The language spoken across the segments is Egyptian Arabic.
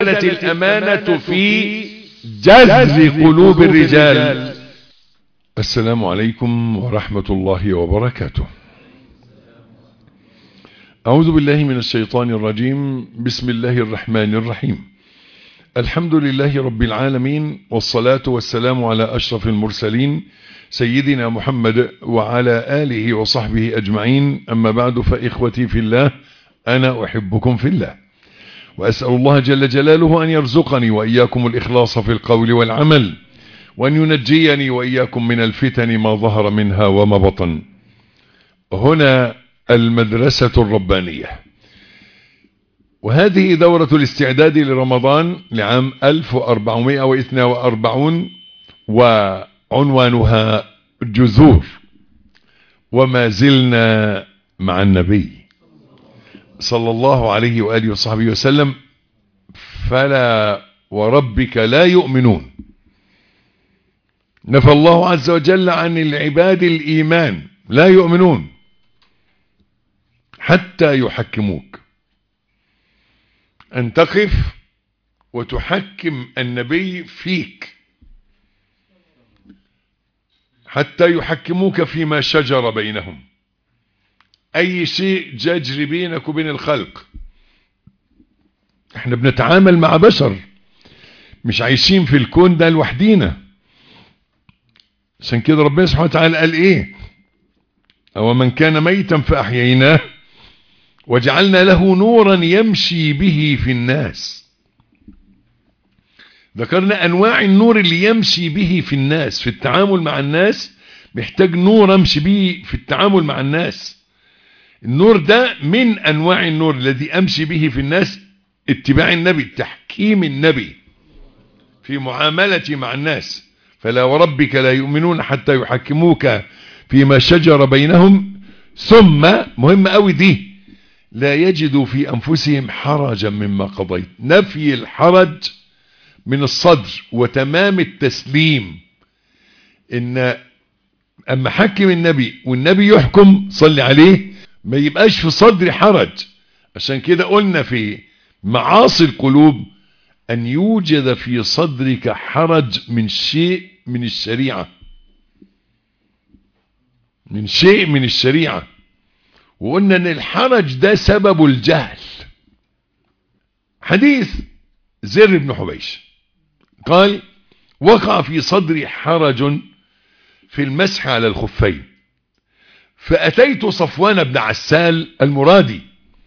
الأمانة في جذب قلوب الرجال السلام عليكم ورحمة الله وبركاته أعوذ بالله من الشيطان الرجيم بسم الله الرحمن الرحيم الحمد لله رب العالمين والصلاة والسلام على أشرف المرسلين سيدنا محمد وعلى آله وصحبه أجمعين أما بعد فإخوتي في الله أنا أحبكم في الله وأسأل الله جل جلاله أن يرزقني وإياكم الإخلاص في القول والعمل وأن ينجيني وإياكم من الفتن ما ظهر منها وما بطن هنا المدرسة الربانية وهذه دورة الاستعداد لرمضان لعام 1442 وعنوانها جذور وما زلنا مع النبي صلى الله عليه وآله وصحبه وسلم فلا وربك لا يؤمنون نفى الله عز وجل عن العباد الإيمان لا يؤمنون حتى يحكموك أن تقف وتحكم النبي فيك حتى يحكموك فيما شجر بينهم أي شيء ججري بينك وبين الخلق احنا بنتعامل مع بشر مش عايشين في الكون ده لوحدينا عشان كده ربنا سبحانه وتعالى قال ايه او من كان ميتا فاحييناه وجعلنا له نورا يمشي به في الناس ذكرنا انواع النور اللي يمشي به في الناس في التعامل مع الناس محتاج نور امشي به في التعامل مع الناس النور ده من انواع النور الذي امشي به في الناس اتباع النبي تحكيم النبي في معاملتي مع الناس فلا وربك لا يؤمنون حتى يحكموك فيما شجر بينهم ثم مهم قوي دي لا يجدوا في انفسهم حرجا مما قضيت نفي الحرج من الصدر وتمام التسليم ان اما حكم النبي والنبي يحكم صلي عليه ما يبقاش في صدر حرج عشان كده قلنا في معاصي القلوب ان يوجد في صدرك حرج من شيء من الشريعة من شيء من الشريعة وقلنا ان الحرج ده سبب الجهل حديث زر بن حبيش قال وقع في صدري حرج في المسح على الخفين فأتيت صفوان بن عسال المرادي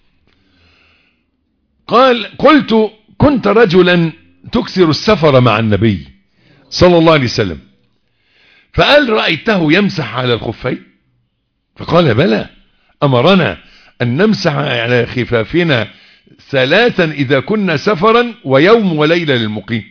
قال قلت كنت رجلا تكثر السفر مع النبي صلى الله عليه وسلم فقال رأيته يمسح على الخفين فقال بلى أمرنا أن نمسح على خفافنا ثلاثا إذا كنا سفرا ويوم وليلة للمقيم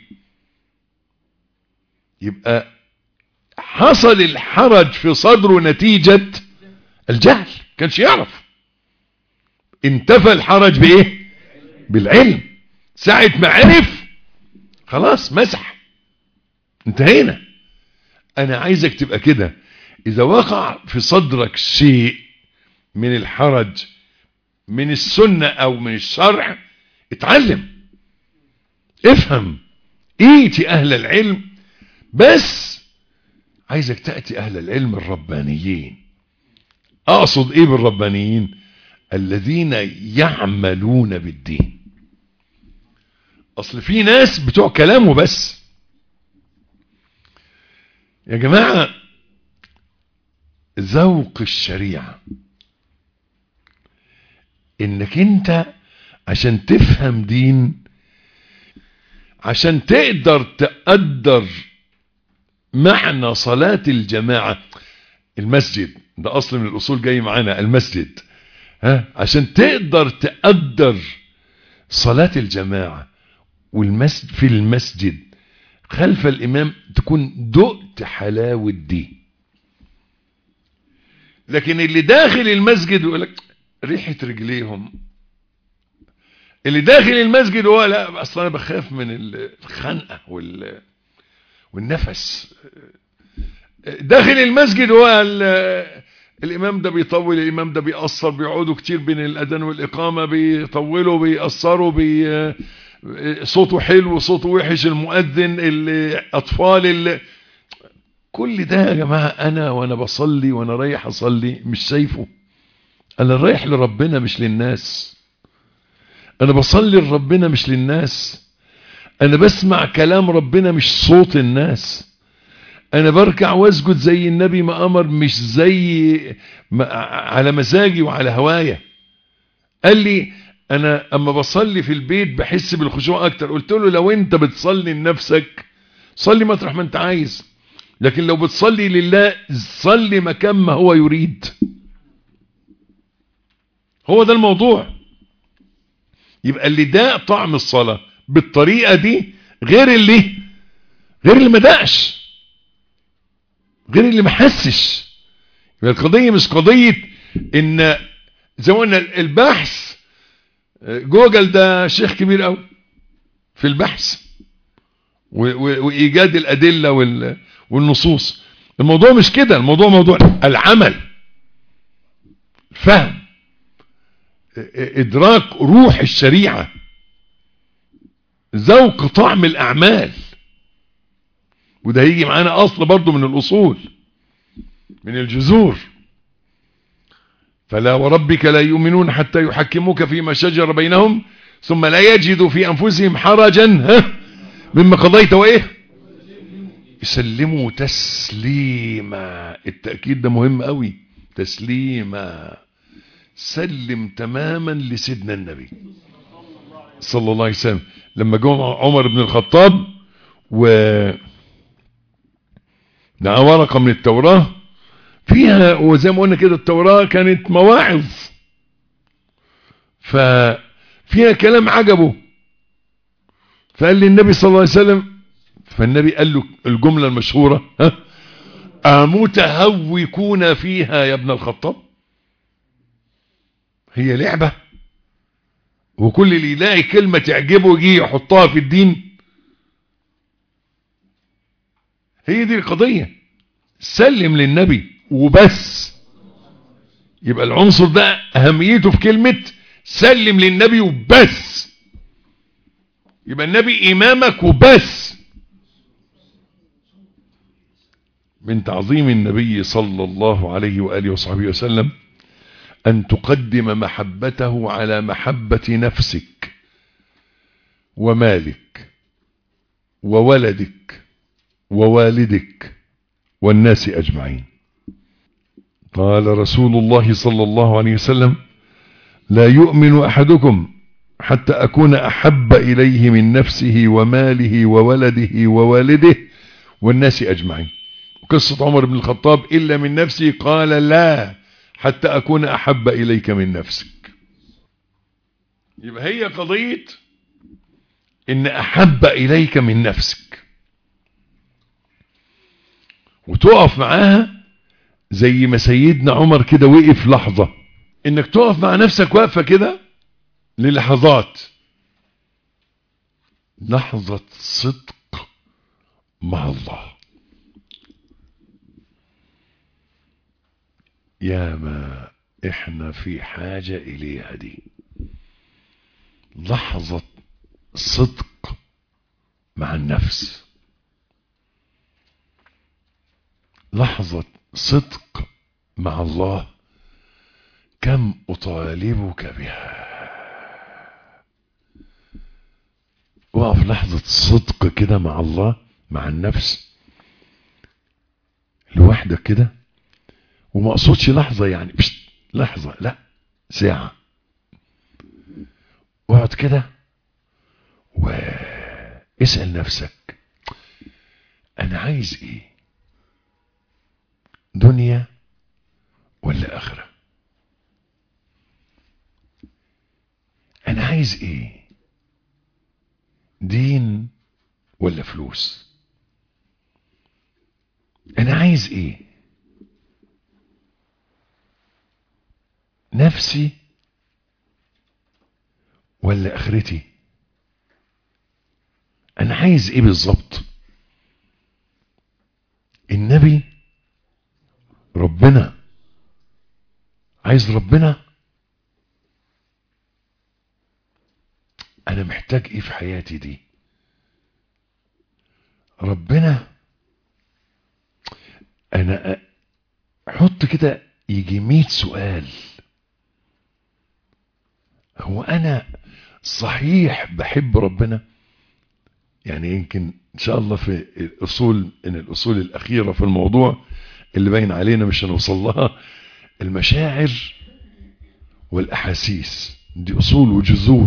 يبقى حصل الحرج في صدره نتيجة الجهل كانش يعرف انتفى الحرج بايه بالعلم ساعة ما عرف خلاص مسح انتهينا انا عايزك تبقى كده اذا وقع في صدرك شيء من الحرج من السنة او من الشرع اتعلم افهم ايتي اهل العلم بس عايزك تأتي اهل العلم الربانيين اقصد ايه بالربانيين الذين يعملون بالدين اصل في ناس بتوع كلامه بس يا جماعة ذوق الشريعة انك انت عشان تفهم دين عشان تقدر تقدر معنى صلاة الجماعة المسجد ده اصل من الاصول جاي معانا المسجد ها عشان تقدر تقدر صلاة الجماعة والمسجد في المسجد خلف الامام تكون دقت حلاوة دي لكن اللي داخل المسجد يقول لك ريحة رجليهم اللي داخل المسجد هو لا اصلا انا بخاف من الخنقة وال والنفس داخل المسجد هو الامام ده بيطول الامام ده بيقصر بيقعدوا كتير بين الاذان والاقامه بيطولوا بيقصروا بي صوته حلو صوته وحش المؤذن الاطفال اللي كل ده يا جماعة انا وانا بصلي وانا رايح اصلي مش شايفه انا رايح لربنا مش للناس انا بصلي لربنا مش للناس انا بسمع كلام ربنا مش صوت الناس انا بركع واسجد زي النبي ما امر مش زي ما على مزاجي وعلى هوايا قال لي انا اما بصلي في البيت بحس بالخشوع اكتر قلت له لو انت بتصلي لنفسك صلي مطرح ما انت عايز لكن لو بتصلي لله صلي مكان ما هو يريد هو ده الموضوع يبقى اللي ده طعم الصلاة بالطريقة دي غير اللي غير اللي ما دقش غير اللي ما حسش يبقى القضية مش قضية ان زي ما قلنا البحث جوجل ده شيخ كبير قوي في البحث وايجاد الادله والنصوص الموضوع مش كده الموضوع موضوع العمل فهم ادراك روح الشريعه ذوق طعم الاعمال وده هيجي معانا اصل برضو من الاصول من الجذور فلا وربك لا يؤمنون حتى يحكموك فيما شجر بينهم ثم لا يجدوا في أنفسهم حرجا ها مما قضيت وإيه يسلموا تسليما التأكيد ده مهم قوي تسليما سلم تماما لسيدنا النبي صلى الله عليه وسلم لما جاء عمر بن الخطاب و دعا ورقة من التوراة فيها وزي ما قلنا كده التوراة كانت مواعظ ففيها كلام عجبه فقال لي النبي صلى الله عليه وسلم فالنبي قال له الجملة المشهورة ها أمتهوكون فيها يا ابن الخطاب هي لعبة وكل اللي يلاقي كلمة تعجبه يجي يحطها في الدين هي دي القضية سلم للنبي وبس يبقى العنصر ده اهميته في كلمة سلم للنبي وبس يبقى النبي امامك وبس من تعظيم النبي صلى الله عليه وآله وصحبه وسلم أن تقدم محبته على محبة نفسك ومالك وولدك ووالدك والناس أجمعين قال رسول الله صلى الله عليه وسلم لا يؤمن أحدكم حتى أكون أحب إليه من نفسه وماله وولده ووالده والناس أجمعين قصة عمر بن الخطاب إلا من نفسه قال لا حتى أكون أحب إليك من نفسك يبقى هي قضية إن أحب إليك من نفسك وتقف معاها زي ما سيدنا عمر كده وقف لحظة انك تقف مع نفسك واقفة كده للحظات لحظة صدق مع الله يا ما احنا في حاجة اليها دي لحظة صدق مع النفس لحظة صدق مع الله كم أطالبك بها وقف لحظة صدق كده مع الله مع النفس لوحدك كده وما اقصدش لحظة يعني بشت لحظة لا ساعة اقعد كده واسأل نفسك انا عايز ايه دنيا ولا اخرة انا عايز ايه دين ولا فلوس انا عايز ايه نفسي ولا اخرتي انا عايز ايه بالظبط النبي ربنا عايز ربنا انا محتاج ايه في حياتي دي ربنا انا حط كده يجي مئة سؤال هو انا صحيح بحب ربنا يعني يمكن ان شاء الله في الاصول ان الاصول الاخيرة في الموضوع اللي باين علينا مش هنوصل لها المشاعر والاحاسيس دي اصول وجذور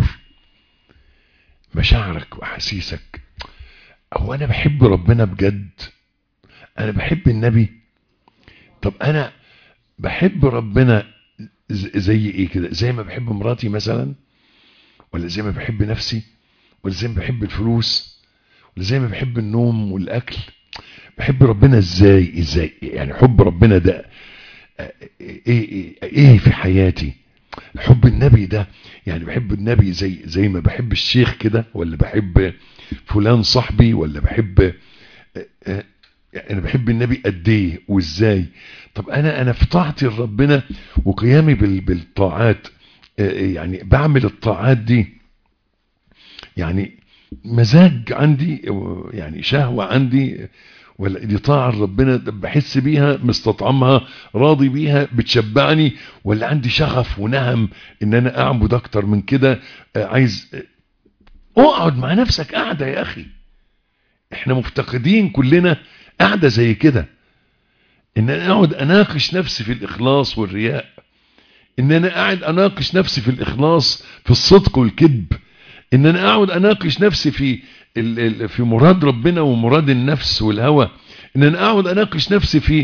مشاعرك واحاسيسك هو انا بحب ربنا بجد انا بحب النبي طب انا بحب ربنا زي ايه كده زي ما بحب مراتي مثلا ولا زي ما بحب نفسي ولا زي ما بحب الفلوس ولا زي ما بحب النوم والاكل بحب ربنا ازاي ازاي يعني حب ربنا ده ايه ايه, إيه في حياتي حب النبي ده يعني بحب النبي زي زي ما بحب الشيخ كده ولا بحب فلان صاحبي ولا بحب انا بحب النبي قد ايه وازاي طب انا انا في طاعتي لربنا وقيامي بالطاعات يعني بعمل الطاعات دي يعني مزاج عندي يعني شهوة عندي ولا دي طاعة ربنا بحس بيها مستطعمها راضي بيها بتشبعني ولا عندي شغف ونهم ان انا اعبد اكتر من كده عايز اقعد مع نفسك قاعدة يا اخي احنا مفتقدين كلنا قاعدة زي كده ان انا اقعد اناقش نفسي في الاخلاص والرياء ان انا قاعد اناقش نفسي في الاخلاص في الصدق والكذب ان انا اقعد اناقش نفسي في في مراد ربنا ومراد النفس والهوى ان انا اقعد اناقش نفسي في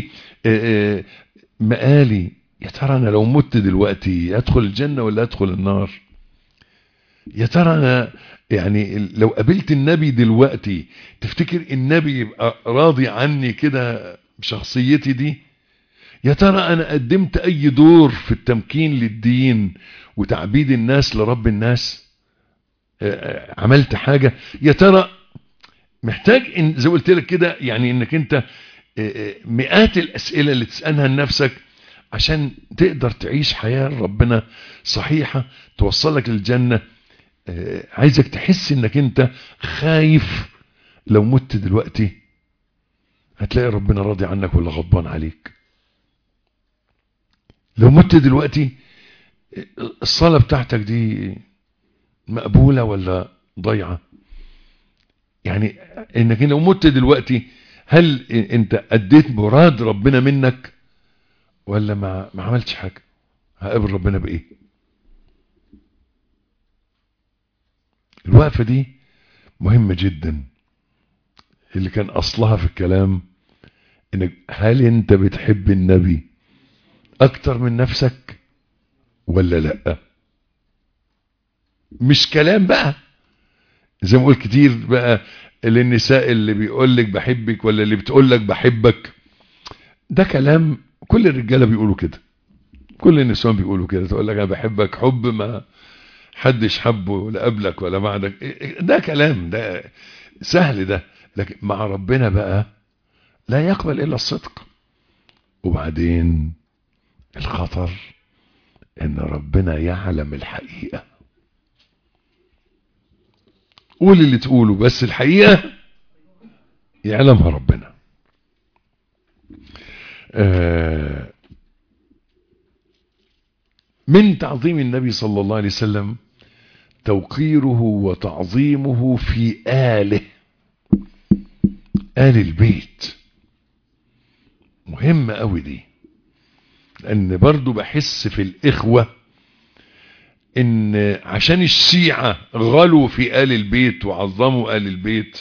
مقالي يا ترى انا لو مت دلوقتي ادخل الجنة ولا ادخل النار يا ترى انا يعني لو قابلت النبي دلوقتي تفتكر النبي يبقى راضي عني كده بشخصيتي دي يا ترى انا قدمت اي دور في التمكين للدين وتعبيد الناس لرب الناس عملت حاجة يا ترى محتاج إن زي قلت لك كده يعني انك انت مئات الاسئلة اللي تسألها لنفسك عشان تقدر تعيش حياة ربنا صحيحة توصلك للجنة عايزك تحس انك انت خايف لو مت دلوقتي هتلاقي ربنا راضي عنك ولا غضبان عليك لو مت دلوقتي الصلاة بتاعتك دي مقبولة ولا ضيعة يعني انك لو مت دلوقتي هل انت اديت مراد ربنا منك ولا ما, ما عملتش حاجة هقابل ربنا بايه الوقفة دي مهمة جدا اللي كان اصلها في الكلام انك هل انت بتحب النبي اكتر من نفسك ولا لا مش كلام بقى زي ما قلت كتير بقى للنساء اللي بيقول لك بحبك ولا اللي بتقول لك بحبك ده كلام كل الرجاله بيقولوا كده كل النسوان بيقولوا كده تقول لك انا بحبك حب ما حدش حبه لا قبلك ولا بعدك ده كلام ده سهل ده لكن مع ربنا بقى لا يقبل الا الصدق وبعدين الخطر ان ربنا يعلم الحقيقه قول اللي تقوله بس الحقيقة يعلمها ربنا آه من تعظيم النبي صلى الله عليه وسلم توقيره وتعظيمه في آله آل البيت مهمة قوي دي لأن برضو بحس في الإخوة ان عشان الشيعة غلوا في آل البيت وعظموا آل البيت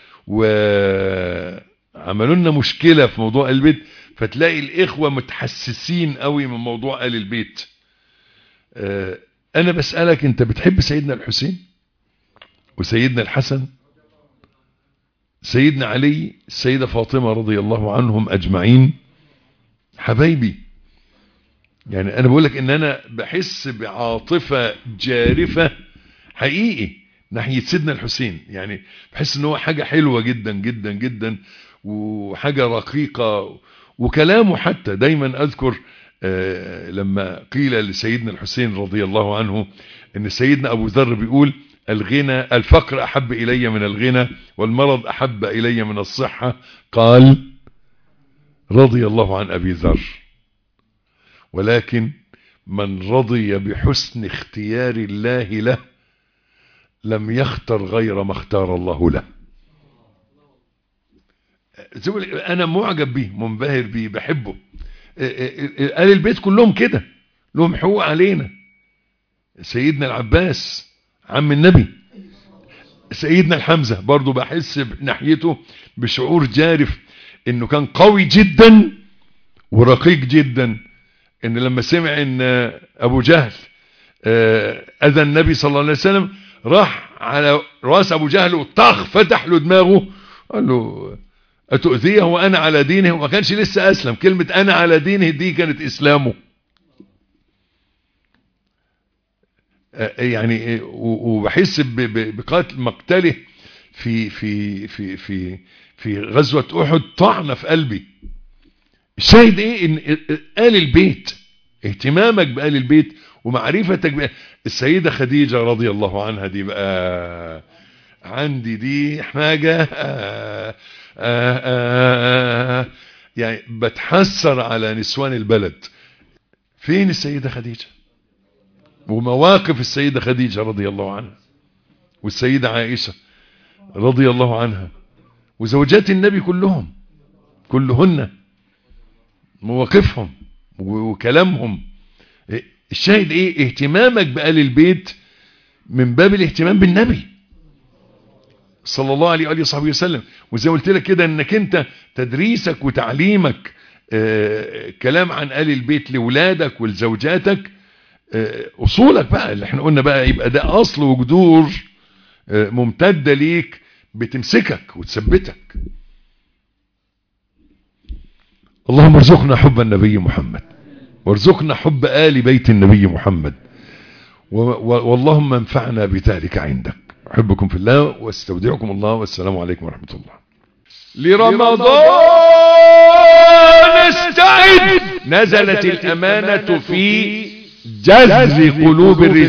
وعملوا لنا مشكلة في موضوع آل البيت فتلاقي الإخوة متحسسين قوي من موضوع آل البيت أنا بسألك أنت بتحب سيدنا الحسين وسيدنا الحسن سيدنا علي السيدة فاطمة رضي الله عنهم أجمعين حبايبي يعني انا بقول لك ان انا بحس بعاطفة جارفة حقيقي ناحية سيدنا الحسين يعني بحس ان هو حاجة حلوة جدا جدا جدا وحاجة رقيقة وكلامه حتى دايما اذكر آه لما قيل لسيدنا الحسين رضي الله عنه ان سيدنا ابو ذر بيقول الغنى الفقر أحب إلي من الغنى والمرض أحب إلي من الصحة قال رضي الله عن أبي ذر ولكن من رضي بحسن اختيار الله له لم يختر غير ما اختار الله له انا معجب بيه منبهر بيه بحبه قال البيت كلهم كده لهم حقوق علينا سيدنا العباس عم النبي سيدنا الحمزة برضو بحس ناحيته بشعور جارف انه كان قوي جدا ورقيق جدا ان لما سمع ان ابو جهل اذى النبي صلى الله عليه وسلم راح على راس ابو جهل وطخ فتح له دماغه قال له اتؤذيه وانا على دينه وما كانش لسه اسلم كلمة انا على دينه دي كانت اسلامه يعني وبحس بقتل مقتله في في في في في غزوة احد طعنة في قلبي الشاهد ايه ان آل البيت اهتمامك بآل البيت ومعرفتك بقى السيدة خديجة رضي الله عنها دي بقى عندي دي حاجة آآ آآ يعني بتحسر على نسوان البلد فين السيدة خديجة ومواقف السيدة خديجة رضي الله عنها والسيدة عائشة رضي الله عنها وزوجات النبي كلهم كلهن مواقفهم وكلامهم الشاهد ايه اهتمامك بآل البيت من باب الاهتمام بالنبي صلى الله عليه وآله وصحبه وسلم وزي ما قلت لك كده انك انت تدريسك وتعليمك اه كلام عن آل البيت لولادك ولزوجاتك اه اصولك بقى اللي احنا قلنا بقى يبقى ده اصل وجذور اه ممتدة ليك بتمسكك وتثبتك اللهم ارزقنا حب النبي محمد وارزقنا حب آل بيت النبي محمد واللهم انفعنا بذلك عندك أحبكم في الله واستودعكم الله والسلام عليكم ورحمة الله لرمضان استعد نزلت الأمانة في جذر قلوب الرجال